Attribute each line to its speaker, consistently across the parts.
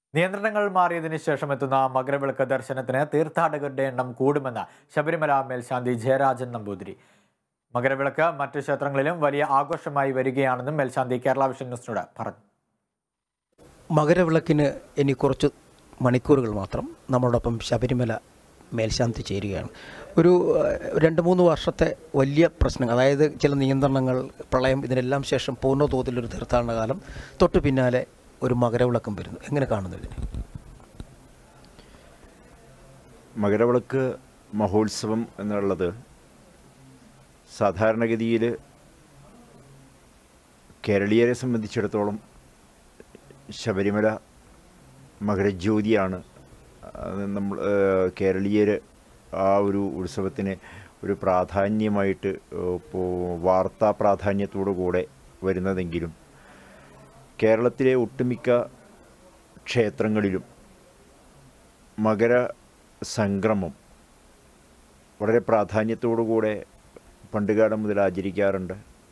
Speaker 1: നിയന്ത്രണങ്ങൾ മാറിയതിനു ശേഷം എത്തുന്ന മകരവിളക്ക് ദർശനത്തിന് തീർത്ഥാടകരുടെ എണ്ണം കൂടുമെന്ന് ശബരിമല മേൽശാന്തി ജയരാജൻ നമ്പൂതിരി മകരവിളക്ക് മറ്റു ക്ഷേത്രങ്ങളിലും വലിയ ആഘോഷമായി വരികയാണെന്നും മേൽശാന്തി കേരള വിഷൻ ന്യൂസിനോട് പറഞ്ഞു
Speaker 2: മകരവിളക്കിന് ഇനി കുറച്ച് മണിക്കൂറുകൾ മാത്രം നമ്മളോടൊപ്പം ശബരിമല മേൽശാന്തി ചേരുകയാണ് ഒരു ഏഹ്, രണ്ട് മൂന്ന് വർഷത്തെ വലിയ പ്രശ്നങ്ങൾ അതായത് ചില നിയന്ത്രണങ്ങൾ പ്രളയം ഇതിനെല്ലാം ശേഷം പൂർണ്ണ തോതിലൊരു തീർത്ഥാടന കാലം തൊട്ട് പിന്നാലെ ഒരു മകരവിളക്കം വരുന്നു എങ്ങനെ കാണുന്നു ഇതിനെ
Speaker 3: മകരവിളക്ക് മഹോത്സവം എന്നുള്ളത് സാധാരണഗതിയിൽ കേരളീയരെ സംബന്ധിച്ചിടത്തോളം ശബരിമല മകരജ്യോതിയാണ് അത് നമ്മൾ കേരളീയർ ആ ഒരു ഉത്സവത്തിന് ഒരു പ്രാധാന്യമായിട്ട് ഇപ്പോൾ വാർത്താ പ്രാധാന്യത്തോടു കൂടെ വരുന്നതെങ്കിലും കേരളത്തിലെ ഒട്ടുമിക്ക ക്ഷേത്രങ്ങളിലും മകര സംക്രമം വളരെ പ്രാധാന്യത്തോടു കൂടെ പണ്ടുകാലം മുതൽ ആചരിക്കാറുണ്ട്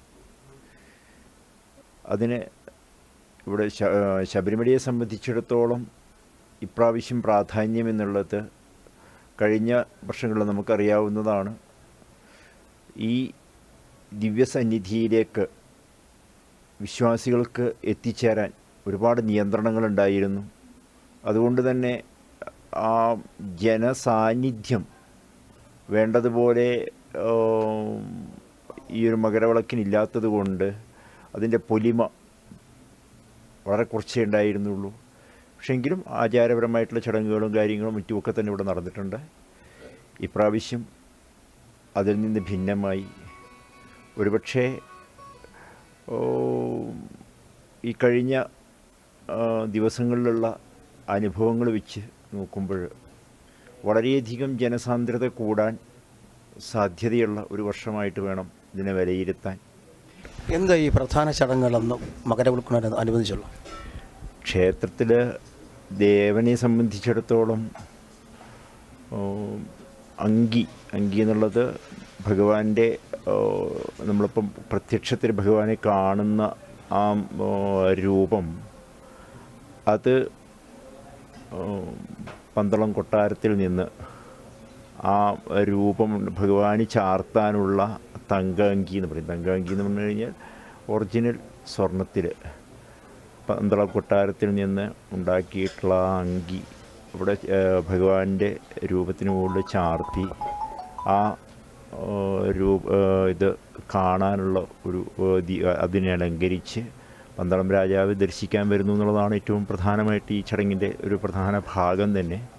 Speaker 3: അതിന് ഇവിടെ ശ- ശബരിമലയെ സംബന്ധിച്ചിടത്തോളം ഇപ്രാവശ്യം പ്രാധാന്യം എന്നുള്ളത് കഴിഞ്ഞ വർഷങ്ങളിൽ നമുക്കറിയാവുന്നതാണ് ഈ ദിവ്യസന്നിധിയിലേക്ക് വിശ്വാസികൾക്ക് എത്തിച്ചേരാൻ ഒരുപാട് നിയന്ത്രണങ്ങളുണ്ടായിരുന്നു അതുകൊണ്ട് തന്നെ ആ ജനസാന്നിധ്യം വേണ്ടതുപോലെ ആം, ഈ ഒരു മകരവിളക്കിനില്ലാത്തത് കൊണ്ട് അതിൻ്റെ പൊലിമ വളരെ കുറച്ചേ ഉണ്ടായിരുന്നുള്ളൂ പക്ഷെങ്കിലും ആചാരപരമായിട്ടുള്ള ചടങ്ങുകളും കാര്യങ്ങളും മറ്റുമൊക്കെ തന്നെ ഇവിടെ നടന്നിട്ടുണ്ട് ഇപ്രാവശ്യം അതിൽ നിന്ന് ഭിന്നമായി ഒരുപക്ഷേ ഓ, ഈ കഴിഞ്ഞ ആ, ദിവസങ്ങളിലുള്ള അനുഭവങ്ങൾ വെച്ച് നോക്കുമ്പോൾ വളരെയധികം ജനസാന്ദ്രത കൂടാൻ സാധ്യതയുള്ള ഒരു വർഷമായിട്ട് വേണം ഇതിനെ വിലയിരുത്താൻ
Speaker 2: എന്താ ഈ പ്രധാന ചടങ്ങുകളെന്ന് മകരവിളക്കിനോട് അനുബന്ധിച്ചുള്ള
Speaker 3: ക്ഷേത്രത്തിൽ ദേവനെ സംബന്ധിച്ചിടത്തോളം ഓ, അങ്കി അങ്കി എന്നുള്ളത് ഭഗവാന്റെ ഓ, നമ്മളിപ്പം പ്രത്യക്ഷത്തിൽ ഭഗവാനെ കാണുന്ന ആ ഓ, രൂപം അത് ഓ, പന്തളം കൊട്ടാരത്തിൽ നിന്ന് ആ രൂപം ഭഗവാന് ചാർത്താനുള്ള തങ്ക അങ്കി എന്ന് പറയും തങ്ക അങ്കി എന്ന് പറഞ്ഞു കഴിഞ്ഞാൽ ഒറിജിനൽ സ്വർണത്തിൽ പന്തള കൊട്ടാരത്തിൽ നിന്ന് ഉണ്ടാക്കിയിട്ടുള്ള ആ അങ്കി ഇവിടെ ഏഹ്, ഭഗവാന്റെ രൂപത്തിന് മുകളിൽ ചാർത്തി ആ ഏഹ്, രൂപ ഏഹ്, ഇത് കാണാനുള്ള ഒരു ഏഹ്, ദി- അതിനെ അലങ്കരിച്ച് പന്തളം രാജാവ് ദർശിക്കാൻ വരുന്നു എന്നുള്ളതാണ് ഏറ്റവും പ്രധാനമായിട്ട് ഈ ചടങ്ങിൻ്റെ ഒരു പ്രധാന ഭാഗം തന്നെ